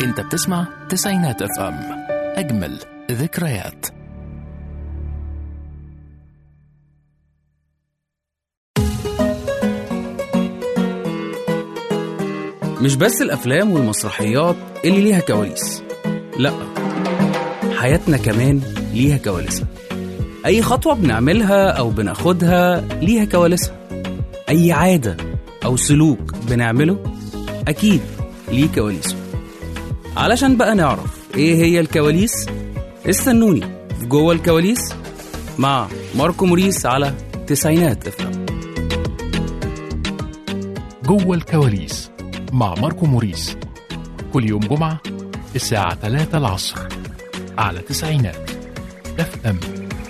انت بتسمع تسعينات اف ام اجمل ذكريات مش بس الأفلام والمسرحيات اللي ليها كواليس لأ حياتنا كمان ليها كواليسها أي خطوة بنعملها أو بناخدها ليها كواليسها أي عادة أو سلوك بنعمله أكيد ليه كواليسه علشان بقى نعرف إيه هي الكواليس استنوني في جوه الكواليس مع ماركو موريس على تسعينات افهم جوه الكواليس مع ماركو موريس كل يوم جمعة الساعة 3 العصر على تسعينات اف ام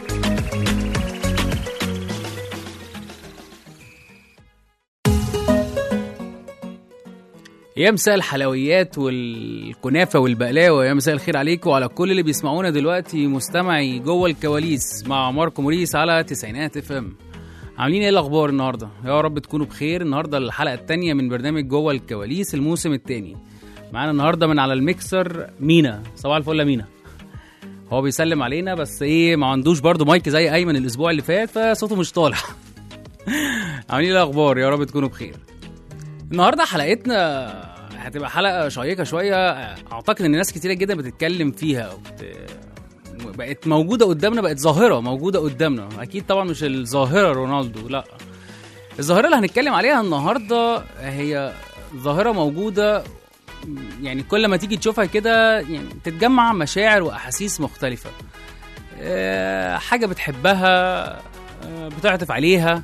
يا مساء الحلويات والكنافة والبقلاوة يا مساء الخير عليكم وعلى كل اللي بيسمعونا دلوقتي مستمعي جوه الكواليس مع ماركو موريس على تسعينات اف ام عاملين ايه الاخبار النهارده يا رب تكونوا بخير النهارده الحلقة التانية من برنامج جوه الكواليس الموسم التاني معانا النهارده من على الميكسر مينا صباح الفل يا مينا هو بيسلم علينا بس ايه ما عندوش برضه مايك زي ايمن الاسبوع اللي فات فصوته مش طالع عاملين ايه الاخبار يا رب تكونوا بخير النهارده حلقتنا هتبقى حلقه شيقه شويه اعتقد ان ناس كتيره جدا بتتكلم فيها وبت... بقت موجوده قدامنا بقت ظاهره موجوده قدامنا اكيد طبعا مش الظاهره رونالدو لا الظاهره اللي هنتكلم عليها النهارده هي ظاهره موجوده يعني كل ما تيجي تشوفها كده يعني تتجمع مشاعر واحاسيس مختلفه آه، حاجه بتحبها آه، بتعطف عليها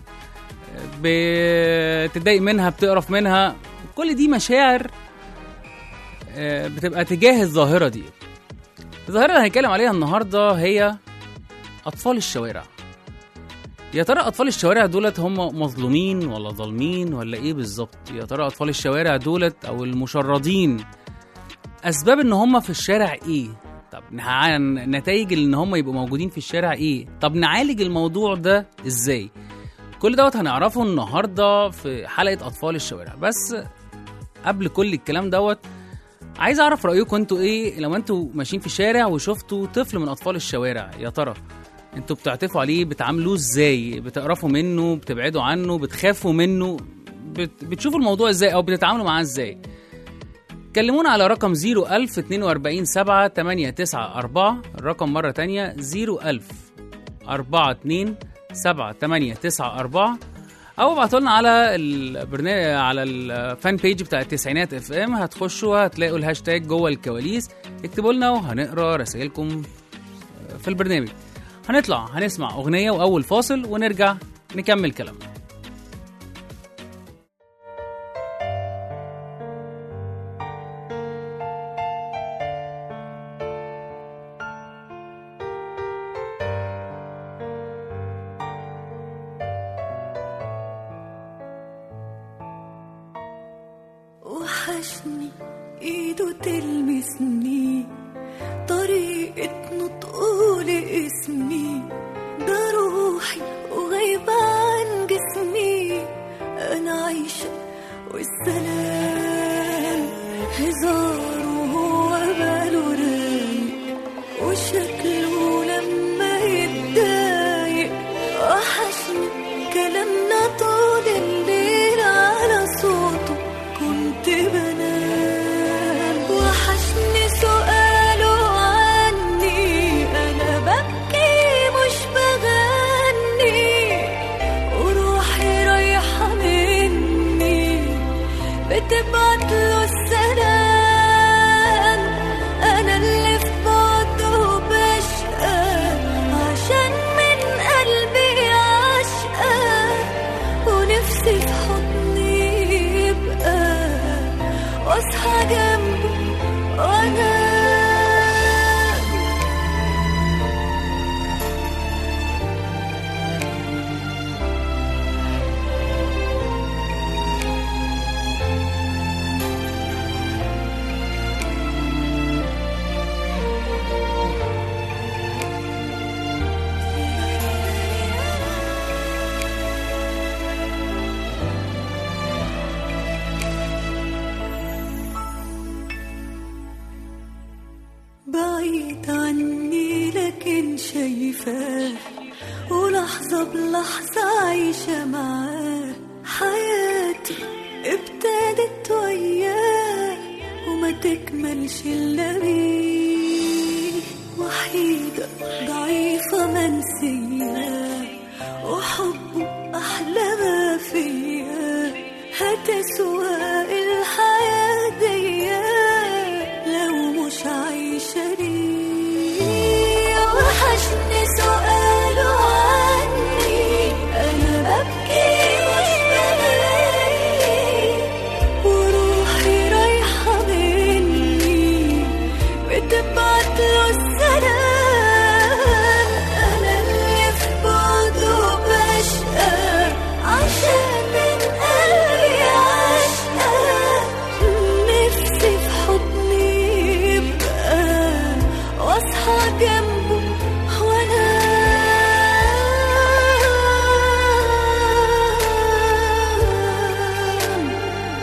بتتضايق منها بتقرف منها كل دي مشاعر آه، بتبقى تجاه الظاهرة دي الظاهرة اللي هنتكلم عليها النهاردة هي أطفال الشوارع يا ترى أطفال الشوارع دولت هم مظلومين ولا ظالمين ولا إيه بالظبط يا ترى أطفال الشوارع دولت أو المشردين أسباب إن هم في الشارع إيه طب نع- نتائج إن هم يبقوا موجودين في الشارع إيه طب نعالج الموضوع ده إزاي كل دوت هنعرفه النهارده في حلقه اطفال الشوارع بس قبل كل الكلام دوت عايز اعرف رايكم انتوا ايه لو انتوا ماشيين في الشارع وشفتوا طفل من اطفال الشوارع يا ترى انتوا بتعطفوا عليه بتعاملوه ازاي بتقرفوا منه بتبعدوا عنه بتخافوا منه بت... بتشوفوا الموضوع ازاي او بتتعاملوا معاه ازاي كلمونا على رقم 01000 42 7 894 الرقم مرة تانية 01000 42 7 8 9 4 او ابعتوا لنا على البرنامج على الفان بيج بتاع التسعينات اف ام هتخشوا هتلاقوا الهاشتاج جوه الكواليس اكتبوا لنا وهنقرا رسائلكم في البرنامج هنطلع هنسمع اغنيه واول فاصل ونرجع نكمل كلامنا وحشني ايده تلمسني طريقة نطقه لاسمي ده روحي وغايبة عن جسمي انا عايشة والسلام هزار وهو باله رايق وشكله لما يتضايق وحشني كلامنا طول الليل على صوته كنت بنام وحشني سؤاله عني انا ببكي مش بغني وروحي رايحة مني بتبعت له السلام انا اللي في بعده بشقى عشان من قلبي عشقى ونفسي في حضني يبقى واصحى جنبه وانا شايفاه ولحظة بلحظة عايشة معاه حياتي ابتدت وياه وما تكملش إلا بيه وحيدة ضعيفة منسية وحبه أحلى ما فيا هتسوى الحياة دي لو مش عايشة ليه وحشني سؤاله عني أنا ببكي مش بلاقي وروحي رايحة مني بتبعت له السلام أنا اللي في بعده بشقى عشان من قلبي عشقى نفسي في حضني يبقى واصحى جنبه وانام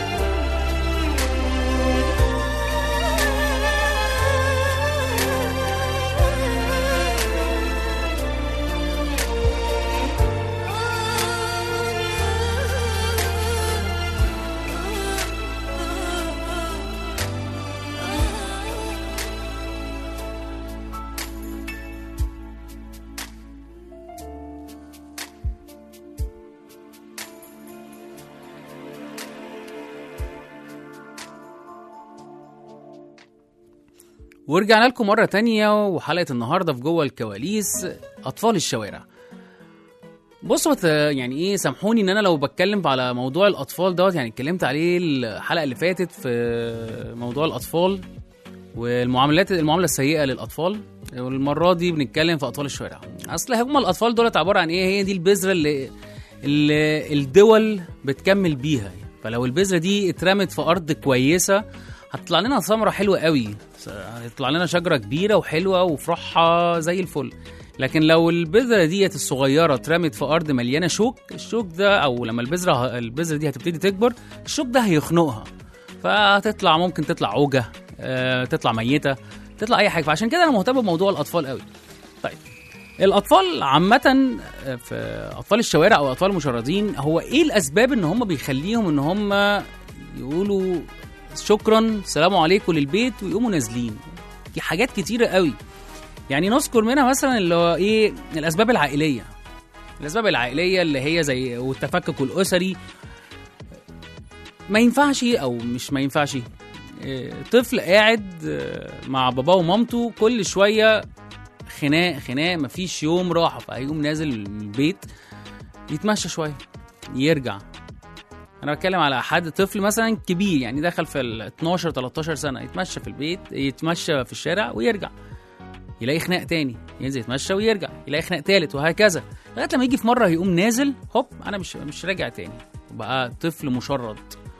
ورجعنا لكم مرة تانية وحلقة النهاردة في جوه الكواليس أطفال الشوارع بصوا بت- يعني ايه سامحوني ان انا لو بتكلم على موضوع الاطفال دوت يعني اتكلمت عليه الحلقه اللي فاتت في موضوع الاطفال والمعاملات المعامله السيئه للاطفال والمره دي بنتكلم في اطفال الشوارع اصل هم الاطفال دولت عباره عن ايه هي دي البذره اللي, اللي الدول بتكمل بيها فلو البذره دي اترمت في ارض كويسه هتطلع لنا ثمره حلوه قوي هتطلع لنا شجره كبيره وحلوه وفرحها زي الفل لكن لو البذره ديت الصغيره اترمت في ارض مليانه شوك الشوك ده او لما البذره البذره دي هتبتدي تكبر الشوك ده هيخنقها فهتطلع ممكن تطلع عوجه آه، تطلع ميته تطلع اي حاجه فعشان كده انا مهتم بموضوع الاطفال قوي طيب الاطفال عامه آه، في اطفال الشوارع او اطفال المشردين هو ايه الاسباب ان هم بيخليهم ان هم يقولوا شكرا سلام عليكم للبيت ويقوموا نازلين في حاجات كتيره قوي يعني نذكر منها مثلا اللي هو ايه الاسباب العائليه الاسباب العائليه اللي هي زي والتفكك الاسري ما ينفعش او مش ما ينفعش إيه، طفل قاعد آه، مع باباه ومامته كل شويه خناق خناق مفيش يوم راحه فهيقوم نازل من البيت يتمشى شويه يرجع انا بتكلم على حد طفل مثلا كبير يعني دخل في ال 12 13 سنه يتمشى في البيت يتمشى في الشارع ويرجع يلاقي خناق تاني ينزل يتمشى ويرجع يلاقي خناق تالت وهكذا لغايه لما يجي في مره يقوم نازل هوب انا مش مش راجع تاني بقى طفل مشرد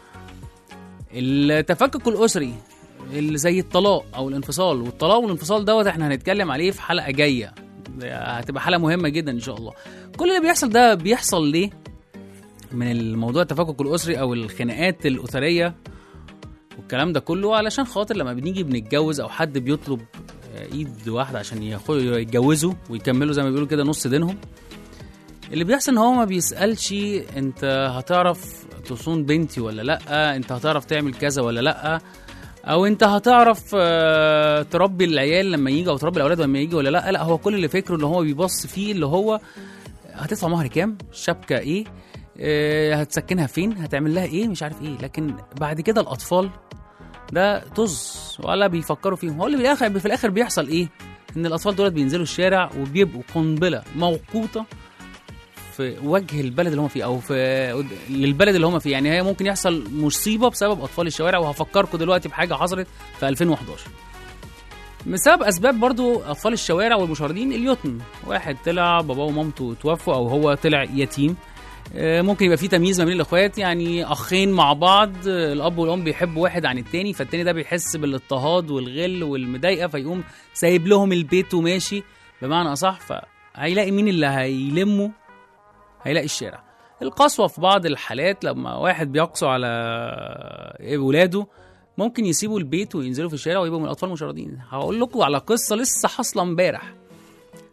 التفكك الاسري اللي زي الطلاق او الانفصال والطلاق والانفصال دوت احنا هنتكلم عليه في حلقه جايه هتبقى حلقه مهمه جدا ان شاء الله كل اللي بيحصل ده بيحصل ليه من الموضوع التفكك الاسري او الخناقات الاسريه والكلام ده كله علشان خاطر لما بنيجي بنتجوز او حد بيطلب ايد واحده عشان ياخدوا يتجوزوا ويكملوا زي ما بيقولوا كده نص دينهم اللي بيحصل ان هو ما بيسالش انت هتعرف تصون بنتي ولا لا انت هتعرف تعمل كذا ولا لا او انت هتعرف آه، تربي العيال لما يجي او تربي الاولاد لما يجي ولا لا لا هو كل اللي فكره اللي هو بيبص فيه اللي هو هتدفع مهر كام شبكه ايه آه، هتسكنها فين هتعمل لها ايه مش عارف ايه لكن بعد كده الاطفال ده طز ولا بيفكروا فيهم هو اللي في الاخر في الاخر بيحصل ايه ان الاطفال دول بينزلوا الشارع وبيبقوا قنبله موقوته في وجه البلد اللي هم فيه او في للبلد اللي هم فيه يعني هي ممكن يحصل مصيبه بسبب اطفال الشوارع وهفكركم دلوقتي بحاجه حصلت في 2011 بسبب اسباب برضو اطفال الشوارع والمشردين اليتم واحد طلع باباه ومامته توفوا او هو طلع يتيم آه، ممكن يبقى في تمييز ما بين الاخوات يعني اخين مع بعض آه، الاب والام بيحبوا واحد عن التاني فالتاني ده بيحس بالاضطهاد والغل والمضايقه فيقوم سايب لهم البيت وماشي بمعنى اصح فهيلاقي مين اللي هيلمه هيلاقي الشارع القسوة في بعض الحالات لما واحد بيقسو على ولاده ممكن يسيبوا البيت وينزلوا في الشارع ويبقوا من الاطفال المشردين هقول لكم على قصه لسه حاصله امبارح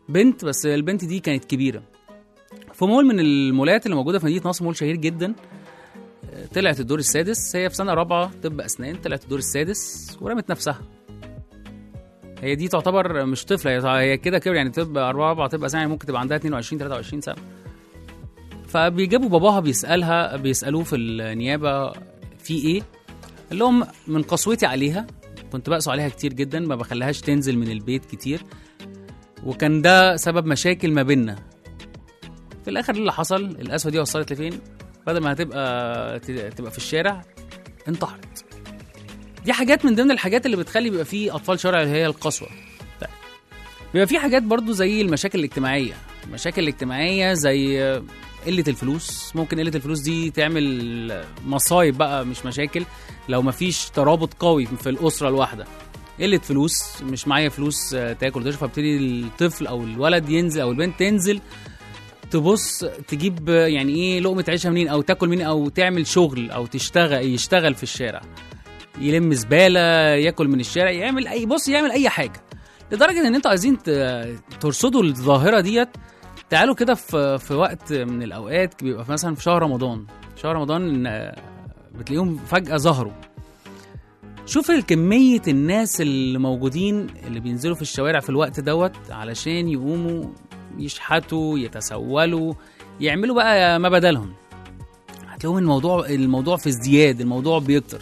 بنت بس البنت دي كانت كبيره في مول من المولات اللي موجوده في مدينه نصر مول شهير جدا آه، طلعت الدور السادس هي في سنه رابعه طب اسنان طلعت الدور السادس ورمت نفسها هي دي تعتبر مش طفله هي هي كده كده يعني طب أربعة رابعه طب اسنان يعني ممكن تبقى عندها 22 23 سنه فبيجيبوا باباها بيسالها بيسالوه في النيابه في ايه قال لهم من قسوتي عليها كنت بقسو عليها كتير جدا ما بخليهاش تنزل من البيت كتير وكان ده سبب مشاكل ما بيننا في الاخر اللي حصل القسوه دي وصلت لفين بدل ما هتبقى ت- تبقى في الشارع انتحرت دي حاجات من ضمن الحاجات اللي بتخلي بيبقى فيه اطفال شارع اللي هي القسوه طيب. بيبقى في حاجات برضو زي المشاكل الاجتماعيه المشاكل الاجتماعيه زي قله الفلوس ممكن قله الفلوس دي تعمل مصايب بقى مش مشاكل لو مفيش ترابط قوي في الاسره الواحده قله فلوس مش معايا فلوس آه، تاكل وتشرب فابتدي الطفل او الولد ينزل او البنت تنزل تبص تجيب آه، يعني ايه لقمه عيشها منين او تاكل منين او تعمل شغل او تشتغل يشتغل في الشارع يلم زباله ياكل من الشارع يعمل اي بص يعمل اي حاجه لدرجه ان انتوا عايزين ت- ترصدوا الظاهره ديت تعالوا كده في في وقت من الاوقات بيبقى في مثلا في شهر رمضان شهر رمضان آه، بتلاقيهم فجاه ظهروا شوف كمية الناس اللي موجودين اللي بينزلوا في الشوارع في الوقت دوت علشان يقوموا يشحتوا يتسولوا يعملوا بقى ما بدلهم هتلاقيهم الموضوع الموضوع في ازدياد الموضوع بيكتر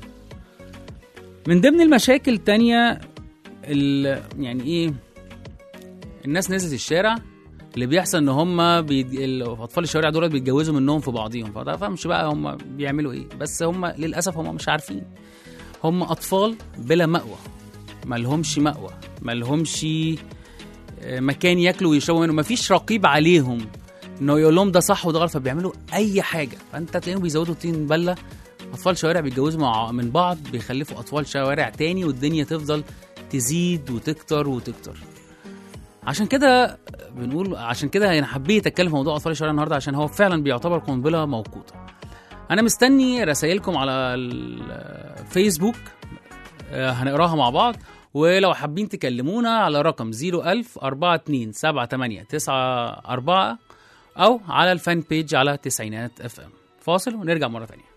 من ضمن المشاكل التانية ال- يعني ايه الناس نزلت الشارع اللي بيحصل ان هم بيد... ال- اطفال الشوارع دول بيتجوزوا منهم في بعضيهم فده فهمش بقى هم بيعملوا ايه بس هم للاسف هم مش عارفين هم اطفال بلا مأوى مالهمش مأوى مالهمش آه، مكان ياكلوا ويشربوا منه مفيش رقيب عليهم انه يقول لهم ده صح وده غلط فبيعملوا اي حاجه فانت تلاقيهم بيزودوا طين بله اطفال شوارع بيتجوزوا مع من بعض بيخلفوا اطفال شوارع تاني والدنيا تفضل تزيد وتكتر وتكتر عشان كده بنقول عشان كده انا حبيت اتكلم في موضوع اطفال الشوارع النهارده عشان هو فعلا بيعتبر قنبله موقوته انا مستني رسائلكم على الفيسبوك آه، هنقراها مع بعض ولو حابين تكلمونا على رقم 01000 42 78 94 او على الفان بيج على تسعينات اف ام فاصل ونرجع مره تانية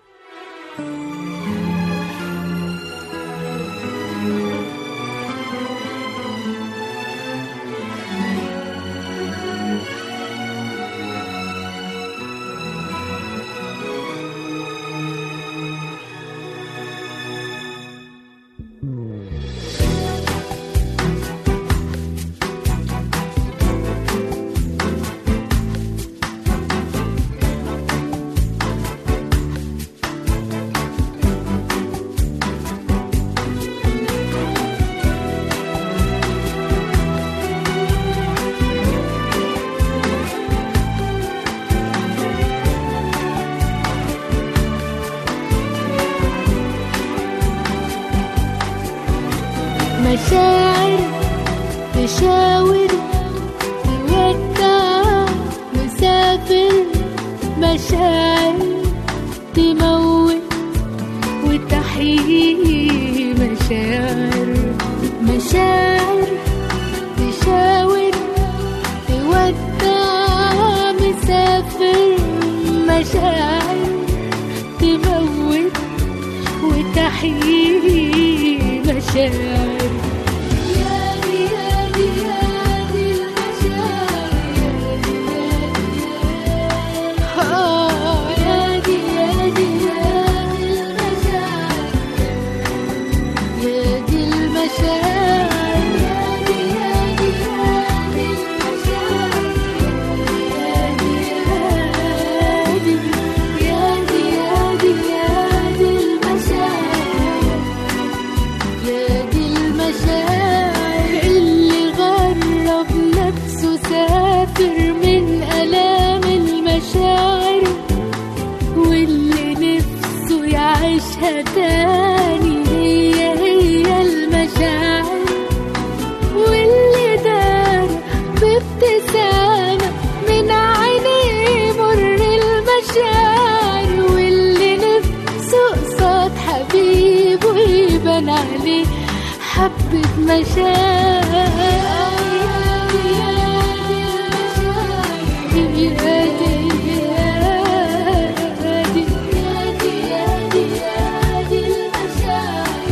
مشاعر تشاور تودع مسافر مشاعر تموت وتحيي مشاعر مشاعر تشاور تودع مسافر مشاعر تموت وتحيي مشاعر يا دي يا دي يا دي المشاعر آه يا دي يا دي يا دي المشاعر يا دي المشاعر يا دي يا دي يا دي المشاعر يا دي يا دي يا دي يا دي المشاعر يا دي المشاعر اللي غرب نفسه سافر من آلام المشاعر واللي نفسه يعيشها تاني هي هي المشاعر واللي دار بابتسامة من عينيه مر المشاعر واللي نفسه قصاد حبيبه يبان عليه حبة مشاعر يا دي يا دي يا دي يا دي يا دي يا دي المشاعر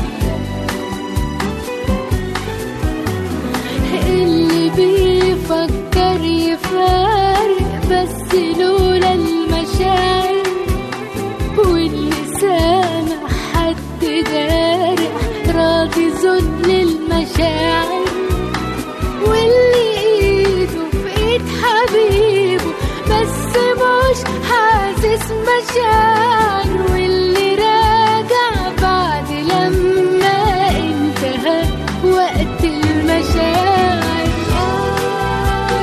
اللي بيفكر يفارق بس لولا المشاعر واللي سامع حد جارح راضي ذل المشاعر واللي ايده في ايد حبيبه بس مش حاسس مشاعر واللي راجع بعد لما انتهى وقت المشاعر آه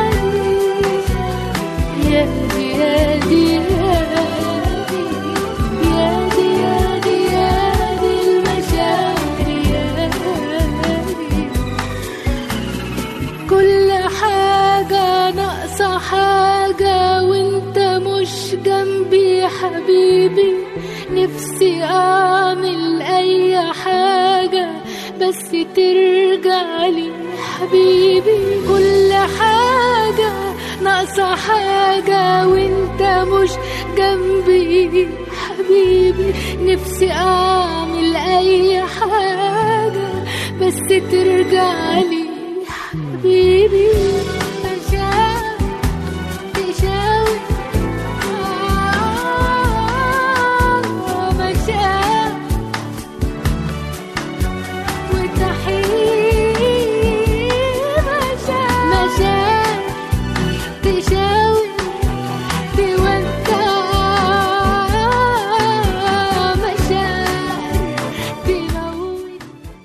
يا دي يا دي يا دي يا دي يا دي يا دي المشاعر يا دي كل حاجة ناقصة حاجة وانت مش جنبي حبيبي نفسي اعمل اي حاجة بس ترجع لي حبيبي كل حاجة ناقصة حاجة وانت مش جنبي حبيبي نفسي اعمل اي حاجة بس ترجع لي حبيبي مشاعر تشاور آه، مشاعر وتحيي مشاعر مشاعر تشاور تودع مشاعر تموت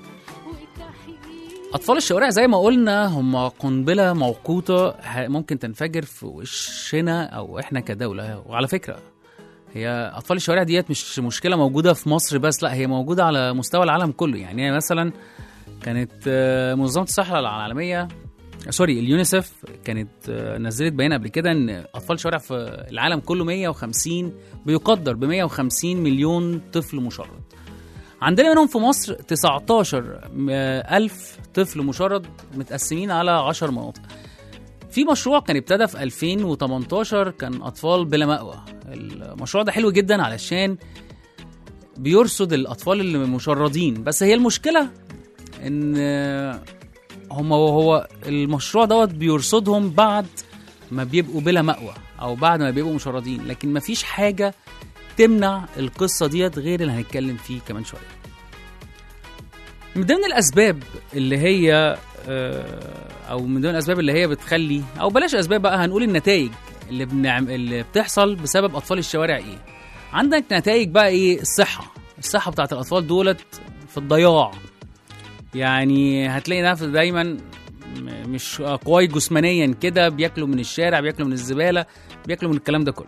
وتحيي اطفال الشوارع زي ما قلنا هم قنبله موقوته ه- ممكن تنفجر في وشنا او احنا كدوله وعلى فكره هي اطفال الشوارع ديت مش مشكله موجوده في مصر بس لا هي موجوده على مستوى العالم كله يعني هي مثلا كانت آه، منظمه الصحه العالميه سوري اليونيسف كانت آه، نزلت بيان قبل كده ان اطفال الشوارع في العالم كله 150 بيقدر ب 150 مليون طفل مشرد عندنا منهم في مصر 19 ألف طفل مشرد متقسمين على 10 مناطق في مشروع كان ابتدى في 2018 كان أطفال بلا مأوى المشروع ده حلو جدا علشان بيرصد الأطفال اللي مشردين بس هي المشكلة إن هم هو المشروع دوت بيرصدهم بعد ما بيبقوا بلا مأوى أو بعد ما بيبقوا مشردين لكن مفيش حاجة تمنع القصة ديت غير اللي هنتكلم فيه كمان شوية من ضمن الأسباب اللي هي آه، أو من ضمن الأسباب اللي هي بتخلي أو بلاش أسباب بقى هنقول النتائج اللي بنعم اللي بتحصل بسبب أطفال الشوارع إيه عندك نتائج بقى إيه الصحة الصحة بتاعت الأطفال دولت في الضياع يعني هتلاقي نفسك دايما م- مش قوي جسمانيا كده بياكلوا من الشارع بياكلوا من الزبالة بياكلوا من الكلام ده كله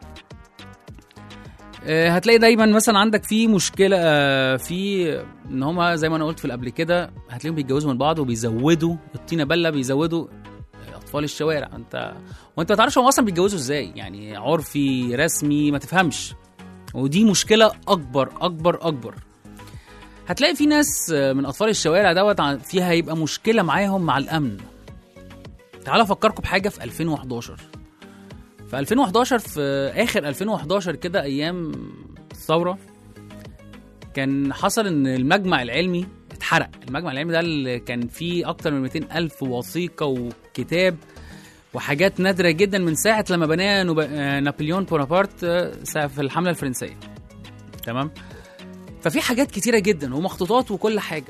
آه، هتلاقي دايما مثلا عندك في مشكله آه، في ان هما زي ما انا قلت في قبل كده هتلاقيهم بيتجوزوا من بعض وبيزودوا الطينه بله بيزودوا اطفال الشوارع انت وانت ما تعرفش هم اصلا بيتجوزوا ازاي يعني عرفي رسمي ما تفهمش ودي مشكله اكبر اكبر اكبر هتلاقي في ناس آه، من اطفال الشوارع دوت ع- فيها هيبقى مشكله معاهم مع الامن تعالى افكركم بحاجه في 2011 في 2011 في اخر 2011 كده ايام الثوره كان حصل ان المجمع العلمي اتحرق المجمع العلمي ده اللي كان فيه اكتر من 200 الف وثيقه وكتاب وحاجات نادره جدا من ساعه لما بناها نوب- آه، نابليون بونابرت آه، سا- في الحمله الفرنسيه تمام ففي حاجات كتيره جدا ومخطوطات وكل حاجه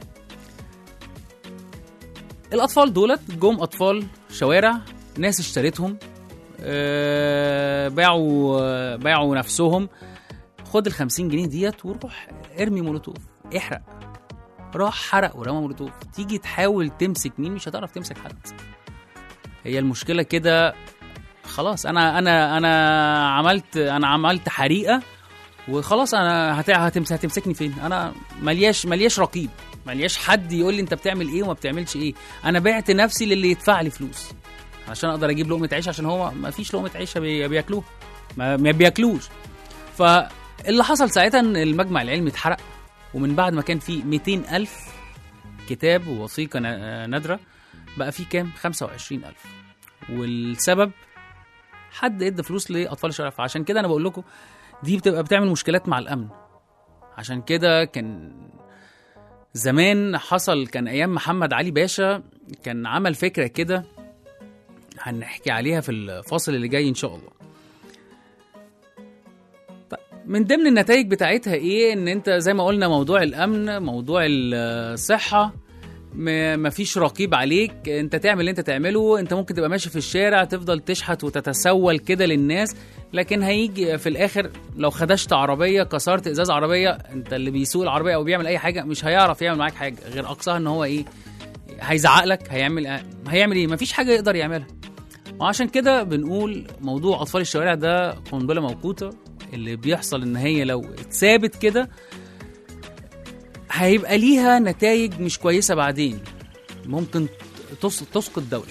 الاطفال دولت جم اطفال شوارع ناس اشترتهم آه، باعوا آه، باعوا نفسهم خد ال 50 جنيه ديت وروح ارمي مولوتوف احرق راح حرق ورمى مولوتوف تيجي تحاول تمسك مين مش هتعرف تمسك حد هي المشكله كده خلاص انا انا انا عملت انا عملت حريقه وخلاص انا هت- هتمس هتمسكني فين انا ملياش ملياش رقيب ملياش حد يقول لي انت بتعمل ايه وما بتعملش ايه انا بعت نفسي للي يدفع لي فلوس عشان اقدر اجيب لقمه عيش عشان هو ما فيش لقمه عيش بي- بياكلوها ما, ما بياكلوش فاللي حصل ساعتها ان المجمع العلمي اتحرق ومن بعد ما كان فيه 200 ألف كتاب ووثيقة نا- نادرة بقى فيه كام 25 ألف والسبب حد ادى فلوس لاطفال الشوارع فعشان كده انا بقول لكم دي بتبقى بتعمل مشكلات مع الامن عشان كده كان زمان حصل كان ايام محمد علي باشا كان عمل فكره كده هنحكي عليها في الفاصل اللي جاي ان شاء الله طيب، من ضمن النتائج بتاعتها ايه ان انت زي ما قلنا موضوع الامن موضوع الصحه م- مفيش رقيب عليك انت تعمل اللي انت تعمله انت ممكن تبقى ماشي في الشارع تفضل تشحت وتتسول كده للناس لكن هيجي في الاخر لو خدشت عربيه كسرت ازاز عربيه انت اللي بيسوق العربيه او بيعمل اي حاجه مش هيعرف يعمل معاك حاجه غير اقصاها ان هو ايه هيزعق لك هيعمل هيعمل ايه مفيش حاجه يقدر يعملها وعشان كده بنقول موضوع اطفال الشوارع ده قنبله موقوته اللي بيحصل ان هي لو اتثابت كده هيبقى ليها نتائج مش كويسه بعدين ممكن تس- تسقط دوله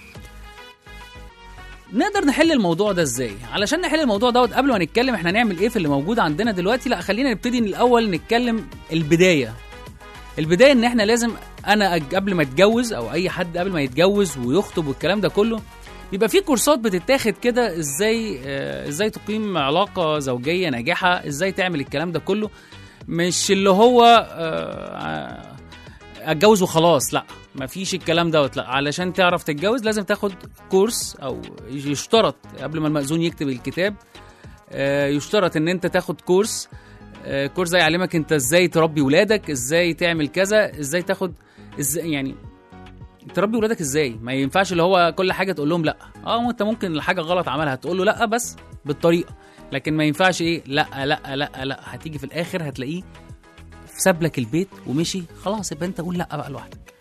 نقدر نحل الموضوع ده ازاي علشان نحل الموضوع دوت قبل ما نتكلم احنا نعمل ايه في اللي موجود عندنا دلوقتي لا خلينا نبتدي من الاول نتكلم البدايه البدايه ان احنا لازم انا أج- قبل ما اتجوز او اي حد قبل ما يتجوز ويخطب والكلام ده كله بيبقى في كورسات بتتاخد كده ازاي آه، ازاي تقيم علاقه زوجيه ناجحه ازاي تعمل الكلام ده كله مش اللي هو آه، اتجوز وخلاص لا مفيش الكلام دوت لا علشان تعرف تتجوز لازم تاخد كورس او يشترط قبل ما المأذون يكتب الكتاب آه، يشترط ان انت تاخد كورس آه، كورس ده يعلمك انت ازاي تربي ولادك ازاي تعمل كذا ازاي تاخد ازاي يعني تربي ولادك ازاي ما ينفعش اللي هو كل حاجه تقول لهم لا اه انت ممكن الحاجه غلط عملها تقول له لا بس بالطريقه لكن ما ينفعش ايه لا لا لا لا هتيجي في الاخر هتلاقيه ساب لك البيت ومشي خلاص يبقى انت قول لا بقى لوحدك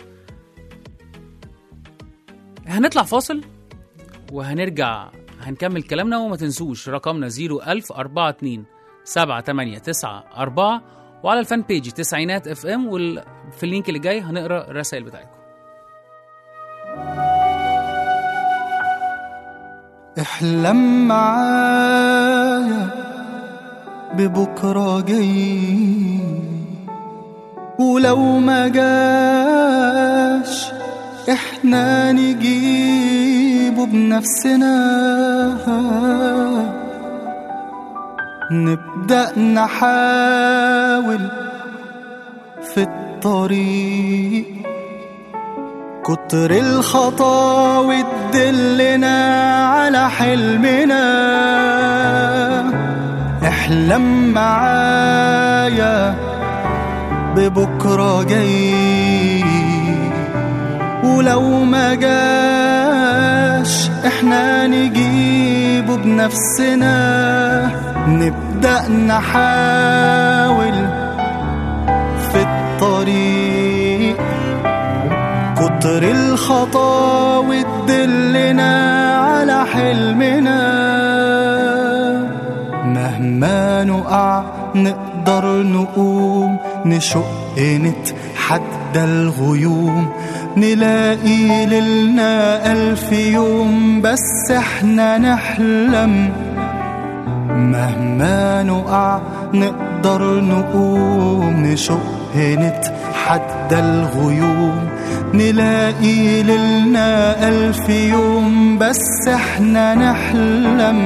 هنطلع فاصل وهنرجع هنكمل كلامنا وما تنسوش رقمنا 01042 789 وعلى الفان بيج تسعينات اف ام وفي اللينك اللي جاي هنقرا الرسائل بتاعتكم احلم معايا ببكرة جاي ولو ما جاش احنا نجيبه بنفسنا نبدأ نحاول في الطريق كتر الخطاوي تدلنا على حلمنا احلم معايا ببكرة جاي ولو ما جاش احنا نجيبه بنفسنا نبدأ نحاول في الطريق كتر الخطاوي تدلنا على حلمنا مهما نقع نقدر نقوم نشق نتحدى الغيوم نلاقي ليلنا ألف يوم بس احنا نحلم مهما نقع نقدر نقوم نشق نتحدى الغيوم نلاقي ليلنا ألف يوم بس احنا نحلم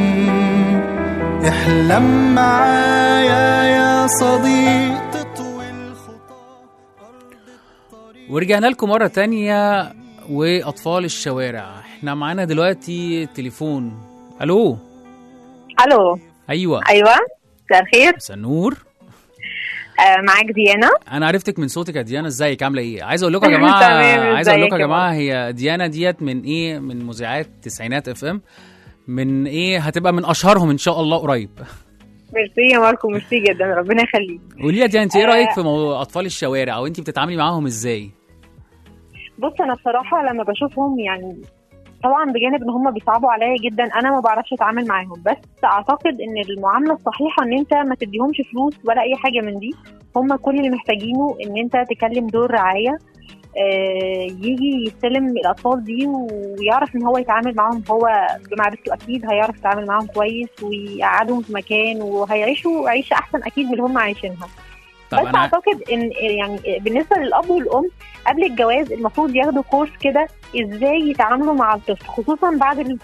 احلم معايا يا صديق تطوي الخطى ورجعنا لكم مرة تانية وأطفال الشوارع احنا معانا دلوقتي تليفون ألو الو أيوة ايوه مساء الخير مساء النور آه معاك ديانا أنا عرفتك من صوتك يا ديانا ازيك عاملة إيه عايز أقول لكم يا تمام، جماعة عايز أقول ازيك لكم يا يا جماعة هي ديانا ديت من إيه من مذيعات تسعينات اف ام من إيه هتبقى من أشهرهم إن شاء الله قريب ميرسي يا ماركو ميرسي جدا ربنا يخليك قولي لي يا ديانا أنت إيه آه. رأيك في موضوع أطفال الشوارع أو أنت بتتعاملي معاهم إزاي؟ بص انا بصراحه لما بشوفهم يعني طبعا بجانب ان هم بيصعبوا عليا جدا انا ما بعرفش اتعامل معاهم بس اعتقد ان المعامله الصحيحه ان انت ما تديهمش فلوس ولا اي حاجه من دي هم كل اللي محتاجينه ان انت تكلم دور رعايه آه، يجي يستلم الاطفال دي ويعرف ان هو يتعامل معاهم هو بمعرفته اكيد هيعرف يتعامل معاهم كويس ويقعدهم في مكان وهيعيشوا عيشه احسن اكيد من اللي هم عايشينها طب بس أنا اعتقد ان يعني بالنسبه للاب والام قبل الجواز المفروض ياخدوا كورس كده ازاي يتعاملوا مع الطفل خصوصا بعد الانفصال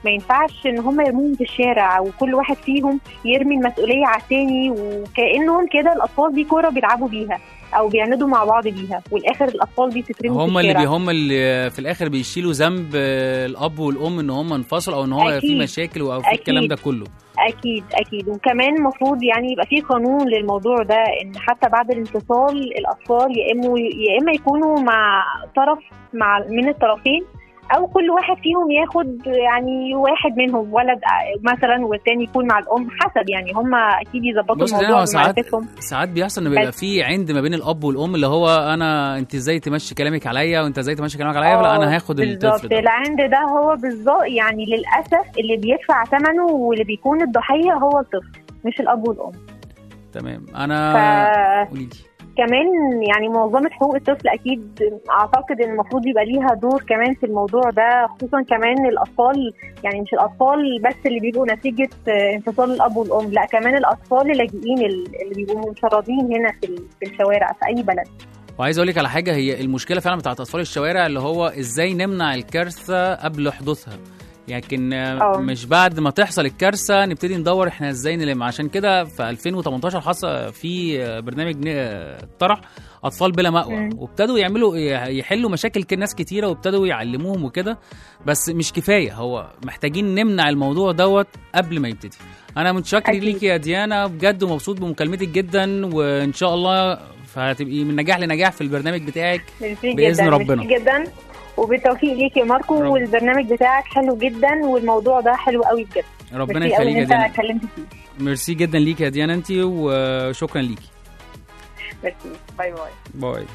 ما ينفعش ان هم يرموهم في الشارع وكل واحد فيهم يرمي المسؤوليه على التاني وكانهم كده الاطفال دي كوره بيلعبوا بيها او بيعندوا مع بعض بيها والاخر الاطفال دي تترمي هم في اللي الشارع بي هم اللي في الاخر بيشيلوا ذنب آه، الاب والام ان هم انفصلوا او ان هو في أكيد. مشاكل او في أكيد. الكلام ده كله اكيد اكيد وكمان المفروض يعني يبقى في قانون للموضوع ده ان حتى بعد الانفصال الاطفال يا اما يا اما يكونوا مع طرف مع من الطرفين او كل واحد فيهم ياخد يعني واحد منهم ولد مثلا والتاني يكون مع الام حسب يعني هم اكيد يظبطوا بص الموضوع هو ساعات بمعرفتهم ساعات بيحصل ان بيبقى بس- في عند ما بين الاب والام اللي هو انا انت ازاي تمشي كلامك عليا وانت ازاي تمشي كلامك عليا فلا انا هاخد الطفل بالظبط ده العند ده هو بالظبط يعني للاسف اللي بيدفع ثمنه واللي بيكون الضحيه هو الطفل مش الاب والام تمام انا ف... قولي لي كمان يعني منظمة حقوق الطفل أكيد أعتقد إن المفروض يبقى ليها دور كمان في الموضوع ده خصوصا كمان الأطفال يعني مش الأطفال بس اللي بيبقوا نتيجة آه، انفصال الأب والأم لا كمان الأطفال اللاجئين اللي بيبقوا مشردين هنا في ال- في الشوارع في أي بلد وعايز اقول لك على حاجه هي المشكله فعلا بتاعت اطفال الشوارع اللي هو ازاي نمنع الكارثه قبل حدوثها لكن آه، آه. مش بعد ما تحصل الكارثه نبتدي ندور احنا ازاي نلم عشان كده في 2018 حصل في آه، برنامج ن- آه، طرح اطفال بلا مأوى مم. وابتدوا يعملوا يحلوا مشاكل ك- ناس كتيره وابتدوا يعلموهم وكده بس مش كفايه هو محتاجين نمنع الموضوع دوت قبل ما يبتدي انا متشكر أكيد. ليكي يا ديانا بجد ومبسوط بمكالمتك جدا وان شاء الله فهتبقي من نجاح لنجاح في البرنامج بتاعك ميرسي بإذن جدا ربنا. ميرسي جدا وبالتوفيق ليك يا ماركو رب. والبرنامج بتاعك حلو جدا والموضوع ده حلو قوي بجد ربنا ميرسي قوي يخليك يا إن ديانا أنت اتكلمت فيه ميرسي جدا ليكي يا ديانا انت وشكرا ليكي ميرسي باي باي باي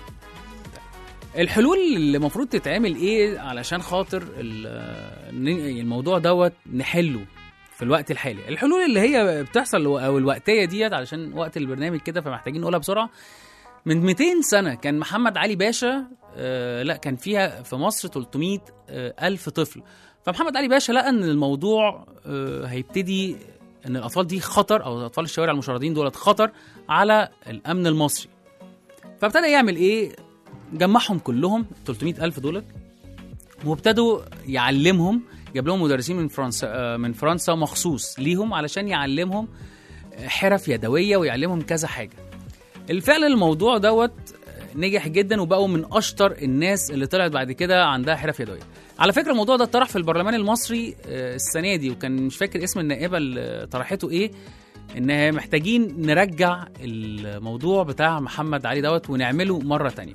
الحلول اللي المفروض تتعمل ايه علشان خاطر ال- ن- الموضوع دوت نحله في الوقت الحالي الحلول اللي هي بتحصل او الوقتيه ديت علشان وقت البرنامج كده فمحتاجين نقولها بسرعه من 200 سنه كان محمد علي باشا آه لا كان فيها في مصر 300 آه الف طفل فمحمد علي باشا لقى ان الموضوع آه هيبتدي ان الاطفال دي خطر او اطفال الشوارع المشردين دولت خطر على الامن المصري فابتدى يعمل ايه جمعهم كلهم 300 ألف دولار وابتدوا يعلمهم جاب لهم مدرسين من فرنسا آه، من فرنسا مخصوص ليهم علشان يعلمهم حرف يدويه ويعلمهم كذا حاجه الفعل الموضوع دوت نجح جدا وبقوا من اشطر الناس اللي طلعت بعد كده عندها حرف يدويه على فكره الموضوع ده اتطرح في البرلمان المصري آه، السنه دي وكان مش فاكر اسم النائبه اللي طرحته ايه ان محتاجين نرجع الموضوع بتاع محمد علي دوت ونعمله مره تانية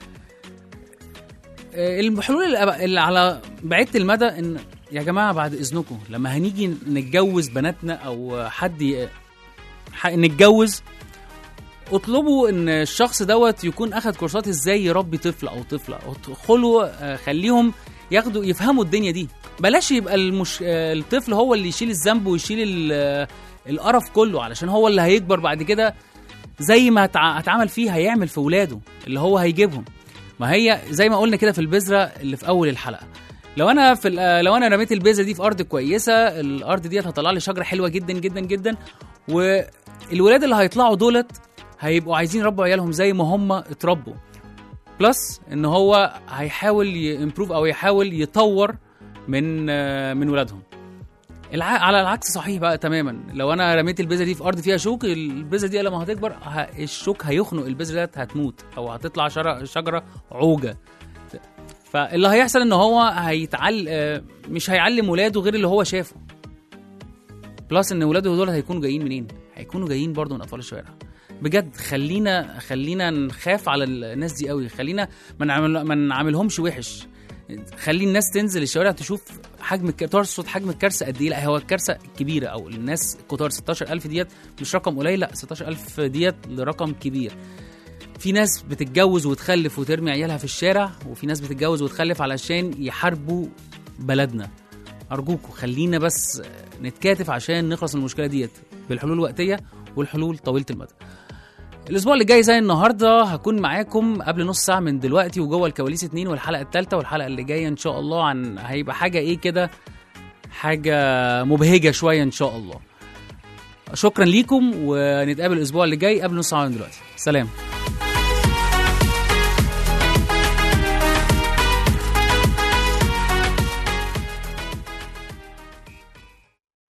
آه، الحلول اللي أبقى- اللي على بعيدة المدى ان يا جماعه بعد اذنكم لما هنيجي نتجوز بناتنا او حد ي- ح- نتجوز اطلبوا ان الشخص دوت يكون اخد كورسات ازاي يربي طفل او طفله ادخلوا آه، خليهم ياخدوا يفهموا الدنيا دي بلاش يبقى المش... آه، الطفل هو اللي يشيل الذنب ويشيل ال- آه، القرف كله علشان هو اللي هيكبر بعد كده زي ما هتع- هتعمل فيه هيعمل في ولاده اللي هو هيجيبهم ما هي زي ما قلنا كده في البذره اللي في اول الحلقه لو انا في ال- آه، لو انا رميت البذره دي في ارض كويسه الارض ديت هتطلع لي شجره حلوه جدا جدا جدا والولاد اللي هيطلعوا دولت هيبقوا عايزين يربوا عيالهم زي ما هم اتربوا بلس ان هو هيحاول يمبروف او يحاول يطور من آه، من ولادهم الع... على العكس صحيح بقى تماما لو انا رميت البذره دي في ارض فيها شوك البذره دي لما هتكبر ه... الشوك هيخنق البذره ديت هتموت او هتطلع شر... شجره عوجه فاللي هيحصل ان هو هيتعل آه، مش هيعلم ولاده غير اللي هو شافه بلس ان ولاده دول هيكونوا جايين منين هيكونوا جايين برضو من اطفال الشوارع بجد خلينا خلينا نخاف على الناس دي قوي خلينا ما نعمل ما نعاملهمش وحش خلي الناس تنزل الشوارع تشوف حجم الك- ترصد حجم الكارثه قد ايه لا هو الكارثه كبيره او الناس كتار 16000 ديت مش رقم قليل لا 16000 ديت لرقم كبير في ناس بتتجوز وتخلف وترمي عيالها في الشارع وفي ناس بتتجوز وتخلف علشان يحاربوا بلدنا ارجوكم خلينا بس نتكاتف عشان نخلص من المشكله ديت بالحلول الوقتيه والحلول طويله المدى الاسبوع اللي جاي زي النهارده هكون معاكم قبل نص ساعه من دلوقتي وجوه الكواليس اتنين والحلقه الثالثه والحلقه اللي جايه ان شاء الله عن هيبقى حاجه ايه كده حاجه مبهجه شويه ان شاء الله شكرا ليكم ونتقابل الاسبوع اللي جاي قبل نص ساعه من دلوقتي سلام